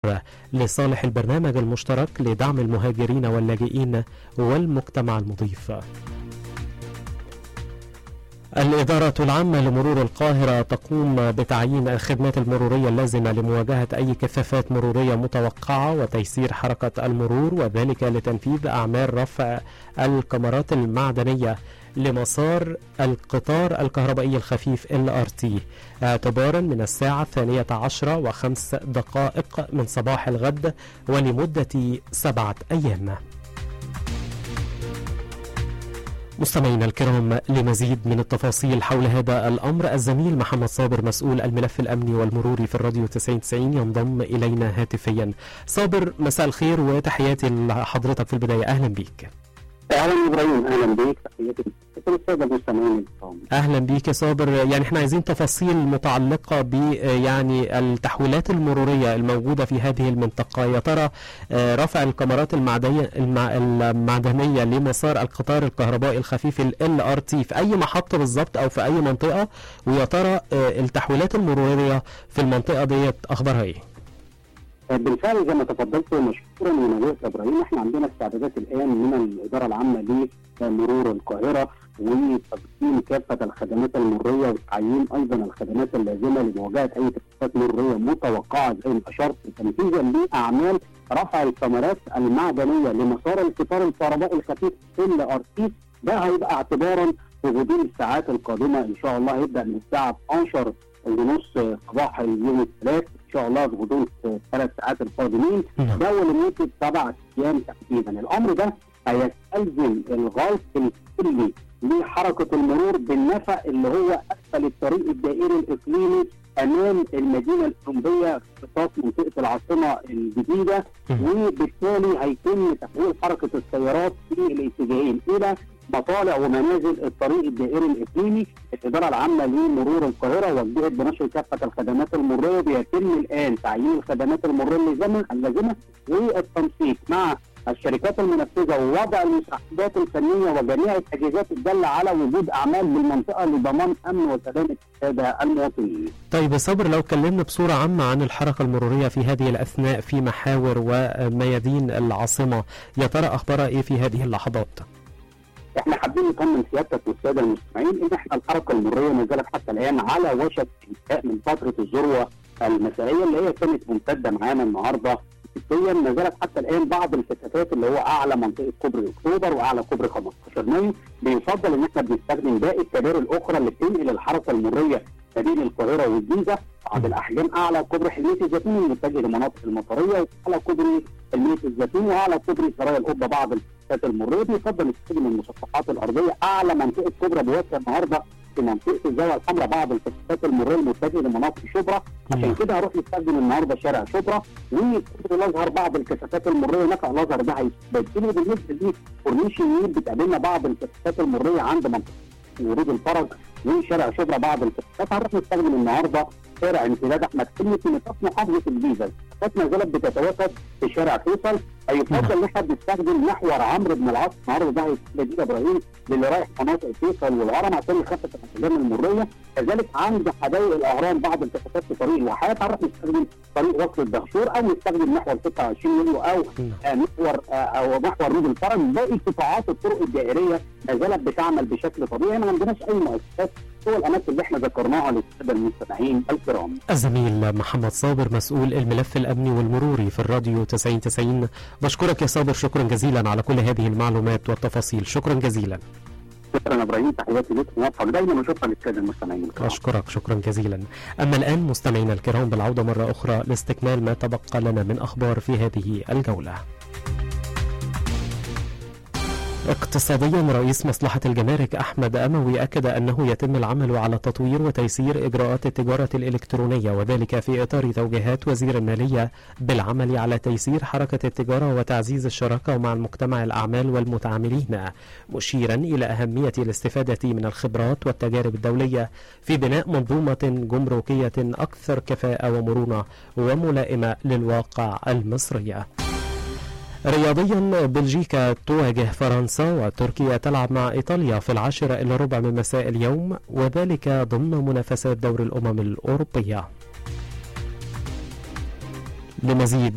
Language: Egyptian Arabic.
لصالح البرنامج المشترك لدعم المهاجرين واللاجئين والمجتمع المضيف الإدارة العامة لمرور القاهرة تقوم بتعيين الخدمات المرورية اللازمة لمواجهة أي كثافات مرورية متوقعة وتيسير حركة المرور وذلك لتنفيذ أعمال رفع الكاميرات المعدنية لمسار القطار الكهربائي الخفيف LRT اعتبارا من الساعة الثانية عشرة وخمس دقائق من صباح الغد ولمدة سبعة أيام مستمعينا الكرام لمزيد من التفاصيل حول هذا الأمر الزميل محمد صابر مسؤول الملف الأمني والمروري في الراديو 9090 ينضم إلينا هاتفيا صابر مساء الخير وتحياتي لحضرتك في البداية أهلا بيك اهلا ابراهيم اهلا بيك تحياتي لكل الساده المستمعين الكرام اهلا بيك يا صابر يعني احنا عايزين تفاصيل متعلقه ب يعني التحويلات المروريه الموجوده في هذه المنطقه يا ترى آه، رفع الكاميرات المعدنيه المع- المعدنيه لمسار القطار الكهربائي الخفيف ال ار تي في اي محطه بالظبط او في اي منطقه ويا ترى آه، التحويلات المروريه في المنطقه ديت اخبارها ايه؟ بالفعل زي ما تفضلت مشكورا ونويت يا ابراهيم احنا عندنا استعدادات الان من الاداره العامه لمرور القاهره وتقديم كافه الخدمات المروريه وتعيين ايضا الخدمات اللازمه لمواجهه اي تكلفات مروريه متوقعه زي ما اشرت تنفيذا لاعمال رفع الكاميرات المعدنيه لمسار القطار الكهربائي الخفيف ال ار تي ده هيبقى اعتبارا في غضون الساعات القادمه ان شاء الله هيبدا من الساعه 12 ونص صباح اليوم الثلاث ان شاء الله في غضون الثلاث ساعات القادمين نعم. ده ولمده سبع ايام تحديدا الامر ده هيستلزم الغلق الكلي لحركه المرور بالنفق اللي هو اسفل الطريق الدائري الاقليمي امام المدينه الاولمبيه في خطاط منطقه العاصمه الجديده وبالتالي هيتم تحويل حركه السيارات في الاتجاهين الى مطالع ومنازل الطريق الدائري الاقليمي الاداره العامه لمرور القاهره وجهت بنشر كافه الخدمات المروريه بيتم الان تعيين الخدمات المروريه اللازمه اللازمه والتنسيق مع الشركات المنفذه ووضع المساعدات الفنيه وجميع التجهيزات الداله على وجود اعمال بالمنطقه لضمان امن وسلامه الساده المواطنين. طيب يا صابر لو اتكلمنا بصورة عامة عن الحركة المرورية في هذه الأثناء في محاور وميادين العاصمة يا ترى أخبارها إيه في هذه اللحظات؟ احنا حابين نطمن سيادتك والساده المستمعين ان احنا الحركه المروريه ما زالت حتى الان على وشك انتهاء من فتره الذروه المسائيه اللي هي كانت ممتده معانا النهارده نسبيا ما زالت حتى الان بعض الكثافات اللي هو اعلى منطقه كوبري اكتوبر واعلى كوبري 15 مايو بيفضل ان احنا بنستخدم باقي الكباري الاخرى اللي بتنقل الحركه المروريه ما بين القاهره والجيزه بعض الاحجام اعلى كوبري حلميه الزيتون المتجه لمناطق المطريه واعلى كوبري حلميه الزيتون واعلى كوبري سرايا القبه بعض الكثافات المروريه بيفضل نستخدم المسطحات الارضيه اعلى منطقه كوبري بواسطه النهارده في منطقه الزاويه الحمراء بعض الكثافات المروريه المتجهه لمناطق شبرا عشان كده هروح نستخدم النهارده شارع شبرا وكوبري الازهر بعض الكثافات المروريه نفق الازهر ده هيستبدله بالنسبه لي كورنيش النيل بتقابلنا بعض الكثافات المروريه عند منطقه ورود الفرج وشارع شبرا بعض الكثافات هنروح نستخدم النهارده شارع امتداد احمد حلمي في نطاق محافظه الجيزه الكثافات ما زالت بتتواجد في شارع فيصل هيفضل ان احنا بنستخدم محور عمرو بن العاص النهارده ده هيبقى دي ابراهيم للي رايح مناطق فيصل والهرم عشان يخفف الاحجام المروريه كذلك عند حدائق الاهرام بعض الكثافات في طريق الواحات هنروح نستخدم طريق وصل الدهشور او نستخدم محور 26 يوليو او آه، محور آه، او محور رود الفرج باقي قطاعات الطرق الدائريه ما زالت بتعمل بشكل طبيعي ما عندناش اي مؤسسات هو الاماكن اللي احنا ذكرناها للساده المستمعين الكرام الزميل محمد صابر مسؤول الملف الأمني والمروري في الراديو 9090 بشكرك يا صابر شكرا جزيلا على كل هذه المعلومات والتفاصيل شكرا جزيلا شكرا يا ابراهيم تحياتي لك موفق دايما وشكرا للساده المستمعين الكرام أشكرك شكرا جزيلا أما الآن مستمعينا الكرام بالعودة مرة أخرى لاستكمال ما تبقى لنا من أخبار في هذه الجولة اقتصاديا رئيس مصلحة الجمارك أحمد أموي أكد أنه يتم العمل على تطوير وتيسير إجراءات التجارة الإلكترونية وذلك في إطار توجيهات وزير المالية بالعمل على تيسير حركة التجارة وتعزيز الشراكة مع المجتمع الأعمال والمتعاملين مشيرا إلى أهمية الاستفادة من الخبرات والتجارب الدولية في بناء منظومة جمركية أكثر كفاءة ومرونة وملائمة للواقع المصري. رياضيا بلجيكا تواجه فرنسا وتركيا تلعب مع إيطاليا في العاشرة إلى ربع من مساء اليوم وذلك ضمن منافسات دور الأمم الأوروبية لمزيد